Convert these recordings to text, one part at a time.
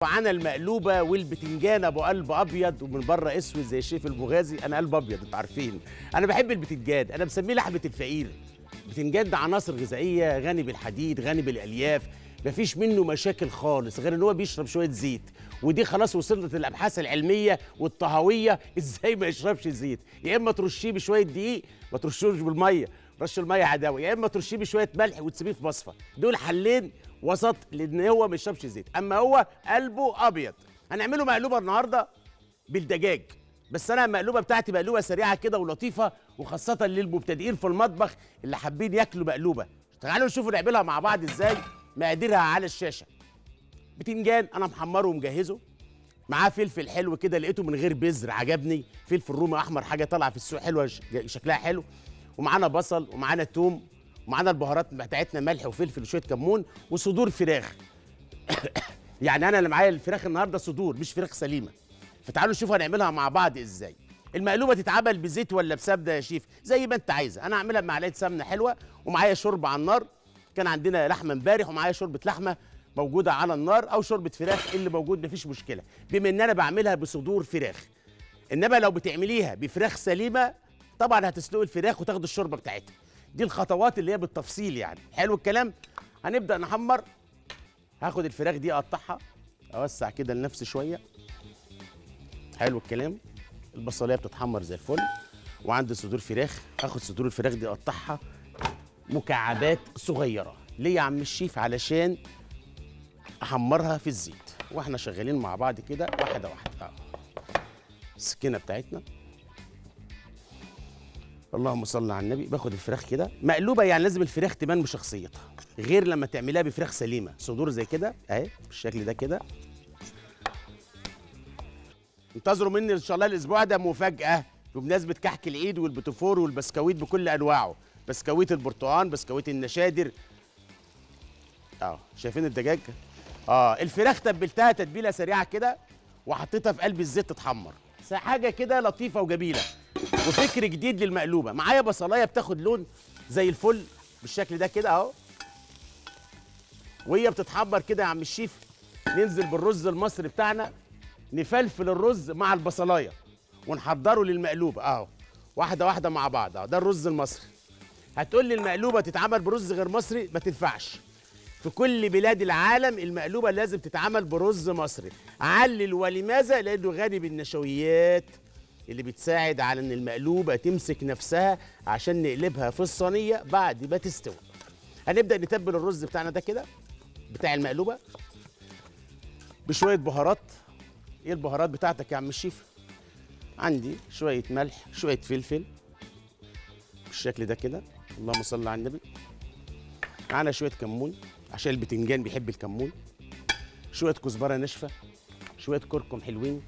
معانا المقلوبه والبتنجان ابو قلب ابيض ومن بره اسود زي الشيف المغازي انا قلب ابيض انتوا عارفين انا بحب البتنجان انا مسميه لحمه الفقير البتنجان ده عناصر غذائيه غني بالحديد غني بالالياف مفيش منه مشاكل خالص غير ان هو بيشرب شويه زيت ودي خلاص وصلت للابحاث العلميه والطهويه ازاي ما يشربش زيت يا اما ترشيه بشويه دقيق ما ترشوش بالميه رش الميه عداوي يا اما ترشيه بشويه ملح وتسيبيه في مصفى دول حلين وسط لان هو ما يشربش زيت اما هو قلبه ابيض هنعمله مقلوبه النهارده بالدجاج بس انا المقلوبه بتاعتي مقلوبه سريعه كده ولطيفه وخاصه للمبتدئين في المطبخ اللي حابين ياكلوا مقلوبه تعالوا نشوفوا نعملها مع بعض ازاي مقاديرها على الشاشه بتنجان انا محمره ومجهزه معاه فلفل حلو كده لقيته من غير بذر عجبني فلفل رومي احمر حاجه طالعه في السوق حلوه ش- شكلها حلو ومعانا بصل ومعانا توم ومعانا البهارات بتاعتنا ملح وفلفل وشويه كمون وصدور فراخ يعني انا اللي معايا الفراخ النهارده صدور مش فراخ سليمه فتعالوا نشوف هنعملها مع بعض ازاي المقلوبه تتعمل بزيت ولا بسمنه يا شيف زي ما انت عايزه انا هعملها بمعلقه سمنه حلوه ومعايا شوربه على النار كان عندنا لحمه امبارح ومعايا شوربه لحمه موجوده على النار او شوربه فراخ اللي موجود مفيش مشكله بما ان انا بعملها بصدور فراخ انما لو بتعمليها بفراخ سليمه طبعا هتسلقي الفراخ وتاخدي الشوربه بتاعتها دي الخطوات اللي هي بالتفصيل يعني حلو الكلام هنبدا نحمر هاخد الفراخ دي اقطعها اوسع كده لنفسي شويه حلو الكلام البصليه بتتحمر زي الفل وعندي صدور فراخ هاخد صدور الفراخ دي اقطعها مكعبات صغيره ليه يا عم الشيف علشان احمرها في الزيت واحنا شغالين مع بعض كده واحده واحده آه. السكينه بتاعتنا اللهم صل على النبي باخد الفراخ كده مقلوبه يعني لازم الفراخ تبان بشخصيتها غير لما تعملها بفراخ سليمه صدور زي كده اهي بالشكل ده كده انتظروا مني ان شاء الله الاسبوع ده مفاجاه بمناسبه كحك العيد والبتفور والبسكويت بكل انواعه بسكويت البرتقال بسكويت النشادر اه شايفين الدجاج اه الفراخ تبلتها تتبيله سريعه كده وحطيتها في قلب الزيت تتحمر س- حاجه كده لطيفه وجميله وفكر جديد للمقلوبه معايا بصلايه بتاخد لون زي الفل بالشكل ده كده اهو وهي بتتحمر كده يا عم الشيف ننزل بالرز المصري بتاعنا نفلفل الرز مع البصلايه ونحضره للمقلوبه اهو واحده واحده مع بعض اهو ده الرز المصري هتقول لي المقلوبه تتعمل برز غير مصري ما تنفعش في كل بلاد العالم المقلوبه لازم تتعمل برز مصري علل ولماذا لانه غني بالنشويات اللي بتساعد على ان المقلوبه تمسك نفسها عشان نقلبها في الصينيه بعد ما تستوي هنبدا نتبل الرز بتاعنا ده كده بتاع المقلوبه بشويه بهارات ايه البهارات بتاعتك يا عم الشيف عندي شويه ملح شويه فلفل بالشكل ده كده اللهم صل على النبي معانا شويه كمون عشان البتنجان بيحب الكمون شويه كزبره ناشفه شويه كركم حلوين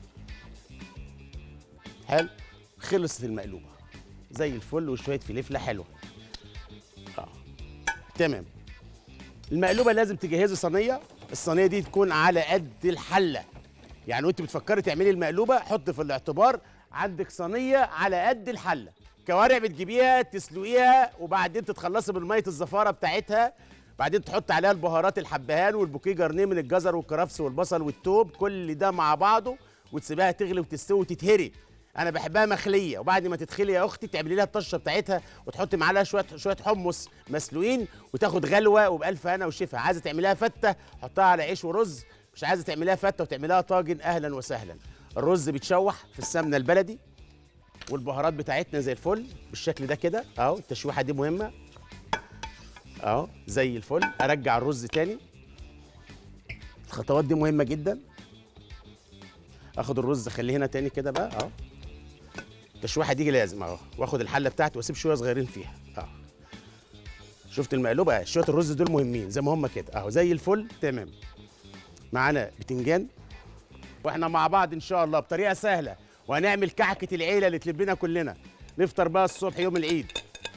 حلو خلصت المقلوبه زي الفل وشويه فلفله حلوه اه تمام المقلوبه لازم تجهزي صينيه الصينيه دي تكون على قد الحله يعني وانت بتفكري تعملي المقلوبه حط في الاعتبار عندك صينيه على قد الحله كوارع بتجيبيها تسلقيها وبعدين تتخلصي من ميه الزفاره بتاعتها بعدين تحط عليها البهارات الحبهان والبوكيه جرنيه من الجزر والكرفس والبصل والثوم كل ده مع بعضه وتسيبها تغلي وتستوي وتتهري انا بحبها مخليه وبعد ما تتخلي يا اختي تعملي لها الطشه بتاعتها وتحطي معاها شويه شويه حمص مسلوقين وتاخد غلوه وبالف هنا وشفا عايزه تعمليها فته حطها على عيش ورز مش عايزه تعمليها فته وتعمليها طاجن اهلا وسهلا الرز بيتشوح في السمنه البلدي والبهارات بتاعتنا زي الفل بالشكل ده كده اهو التشويحه دي مهمه اهو زي الفل ارجع الرز تاني الخطوات دي مهمه جدا اخد الرز اخليه هنا تاني كده بقى اهو التشويحه دي لازم اهو واخد الحله بتاعتي واسيب شويه صغيرين فيها اهو شفت المقلوبه اهي شويه الرز دول مهمين زي ما هم كده اهو زي الفل تمام معانا بتنجان واحنا مع بعض ان شاء الله بطريقه سهله وهنعمل كعكه العيله اللي تلبنا كلنا نفطر بقى الصبح يوم العيد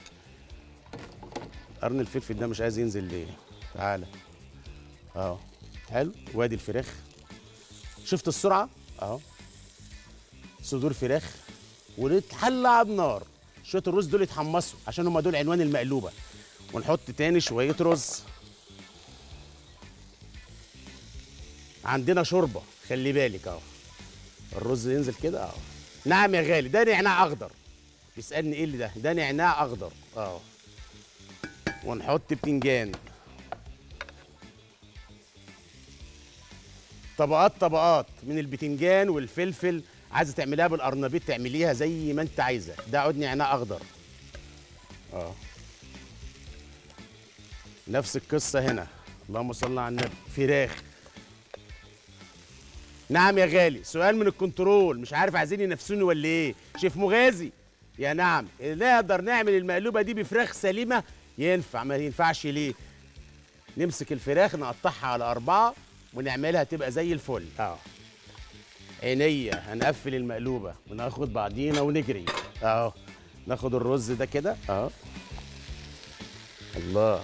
قرن الفلفل ده مش عايز ينزل ليه تعالى اهو حلو وادي الفراخ شفت السرعه اهو صدور فراخ ونتحلى على النار شويه الرز دول يتحمصوا عشان هم دول عنوان المقلوبه ونحط تاني شويه رز عندنا شوربه خلي بالك اهو الرز ينزل كده اهو نعم يا غالي ده نعناع اخضر يسالني ايه اللي ده ده نعناع اخضر اهو ونحط بتنجان طبقات طبقات من البتنجان والفلفل عايزه تعمليها بالقرنبيط تعمليها زي ما انت عايزه ده عود نعناع اخضر اه نفس القصه هنا اللهم صل على النبي فراخ نعم يا غالي سؤال من الكنترول مش عارف عايزين ينافسوني ولا ايه شيف مغازي يا نعم نقدر نعمل المقلوبه دي بفراخ سليمه ينفع ما ينفعش ليه نمسك الفراخ نقطعها على أربعة ونعملها تبقى زي الفل اه عينيا هنقفل المقلوبة وناخد بعضينا ونجري اهو ناخد الرز ده كده اهو الله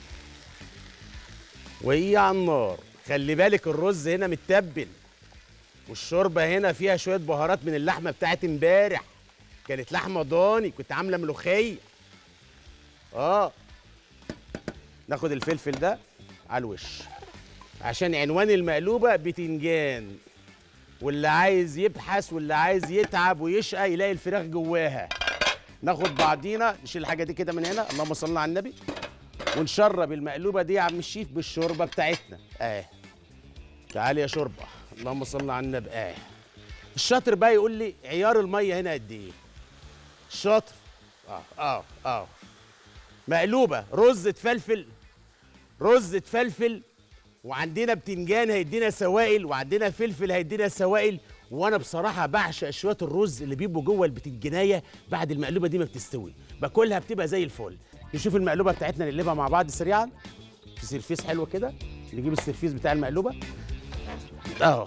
وهي على النار خلي بالك الرز هنا متبل والشوربة هنا فيها شوية بهارات من اللحمة بتاعت امبارح كانت لحمة ضاني كنت عاملة ملوخية اه ناخد الفلفل ده على الوش عشان عنوان المقلوبة بتنجان واللي عايز يبحث واللي عايز يتعب ويشقى يلاقي الفراخ جواها ناخد بعضينا نشيل الحاجة دي كده من هنا اللهم صل على النبي ونشرب المقلوبة دي يا عم الشيف بالشوربة بتاعتنا اه تعالي يا شوربة اللهم صل على النبي اه الشاطر بقى يقول لي عيار المية هنا قد ايه الشاطر اه اه اه مقلوبه رز تفلفل رز تفلفل وعندنا بتنجان هيدينا سوائل وعندنا فلفل هيدينا سوائل وانا بصراحه بعشق شويه الرز اللي بيبقوا جوه البتنجانيه بعد المقلوبه دي ما بتستوي باكلها بتبقى زي الفل نشوف المقلوبه بتاعتنا نقلبها مع بعض سريعا في سرفيس حلو كده نجيب السرفيس بتاع المقلوبه اهو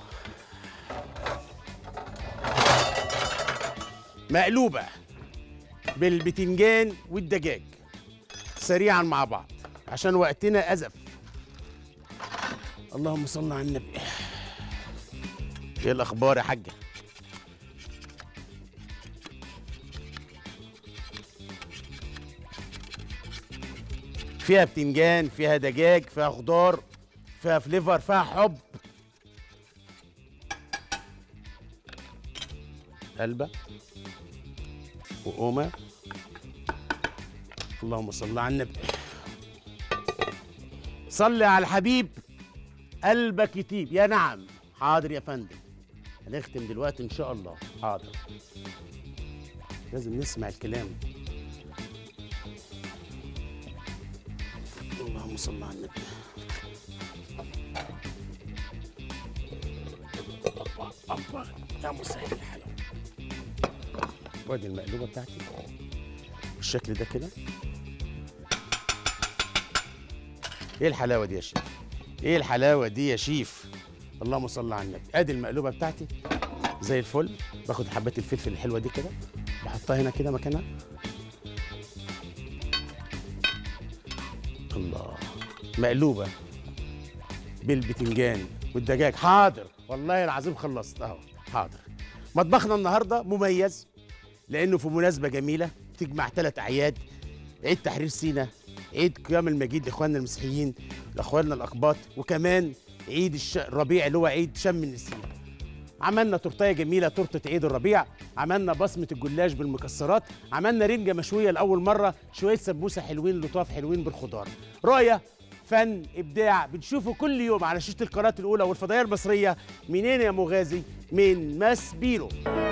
مقلوبه بالبتنجان والدجاج سريعا مع بعض عشان وقتنا أزف اللهم صل على النبي ايه الاخبار يا حاجه فيها بتنجان فيها دجاج فيها خضار فيها فليفر فيها حب قلبه وقومه اللهم صل على النبي صلي على الحبيب قلبك يطيب يا نعم حاضر يا فندم هنختم دلوقتي ان شاء الله حاضر لازم نسمع الكلام اللهم صل على النبي أبا أبا يا مسهل الحلاوة وادي المقلوبة بتاعتي بالشكل ده كده ايه الحلاوه دي يا شيف ايه الحلاوه دي يا شيف اللهم صل على النبي ادي المقلوبه بتاعتي زي الفل باخد حبات الفلفل الحلوه دي كده بحطها هنا كده مكانها الله مقلوبه بالبتنجان والدجاج حاضر والله العظيم خلصت اهو حاضر مطبخنا النهارده مميز لانه في مناسبه جميله تجمع ثلاث اعياد عيد تحرير سينا عيد قيام المجيد لاخواننا المسيحيين لاخواننا الاقباط وكمان عيد الش... الربيع اللي هو عيد شم النسيم عملنا تورتايه جميله تورته عيد الربيع عملنا بصمه الجلاش بالمكسرات عملنا رنجه مشويه لاول مره شويه سمبوسه حلوين لطاف حلوين بالخضار رؤيه فن ابداع بنشوفه كل يوم على شاشه القناه الاولى والفضائيه المصريه منين يا مغازي من ماس بيرو